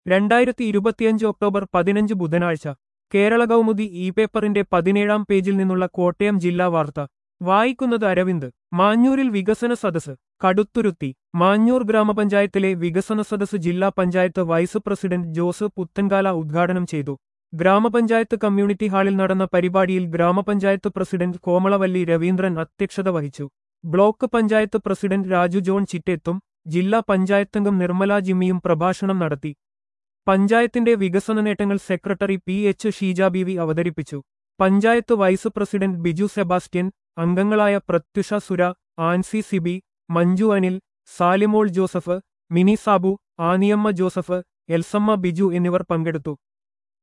രണ്ടായിരത്തി ഇരുപത്തിയഞ്ച് ഒക്ടോബർ പതിനഞ്ച് ബുധനാഴ്ച കേരള കൗമുദി ഇ പേപ്പറിന്റെ പതിനേഴാം പേജിൽ നിന്നുള്ള കോട്ടയം ജില്ലാ വാർത്ത വായിക്കുന്നത് അരവിന്ദ് മാഞ്ഞൂരിൽ വികസന സദസ് കടുത്തുരുത്തി മാഞ്ഞൂർ ഗ്രാമപഞ്ചായത്തിലെ വികസന സദസ് ജില്ലാ പഞ്ചായത്ത് വൈസ് പ്രസിഡന്റ് ജോസ് പുത്തൻകാല ഉദ്ഘാടനം ചെയ്തു ഗ്രാമപഞ്ചായത്ത് കമ്മ്യൂണിറ്റി ഹാളിൽ നടന്ന പരിപാടിയിൽ ഗ്രാമപഞ്ചായത്ത് പ്രസിഡന്റ് കോമളവല്ലി രവീന്ദ്രൻ അധ്യക്ഷത വഹിച്ചു block panchayat president Raju John ചിറ്റേത്തും ജില്ലാ പഞ്ചായത്തംഗം നിർമ്മല ജിമ്മിയും പ്രഭാഷണം നടത്തി പഞ്ചായത്തിന്റെ വികസന നേട്ടങ്ങൾ secretary P H Sheeja B V അവതരിപ്പിച്ചു panchayat vice president Biju Sebastian അംഗങ്ങളായ പ്രത്യുഷ സുര ആൻസി സിബി മഞ്ജു അനിൽ സാലിമോൾ ജോസഫ് മിനി സാബു ആനിയമ്മ ജോസഫ് എൽസമ്മ ബിജു എന്നിവർ പങ്കെടുത്തു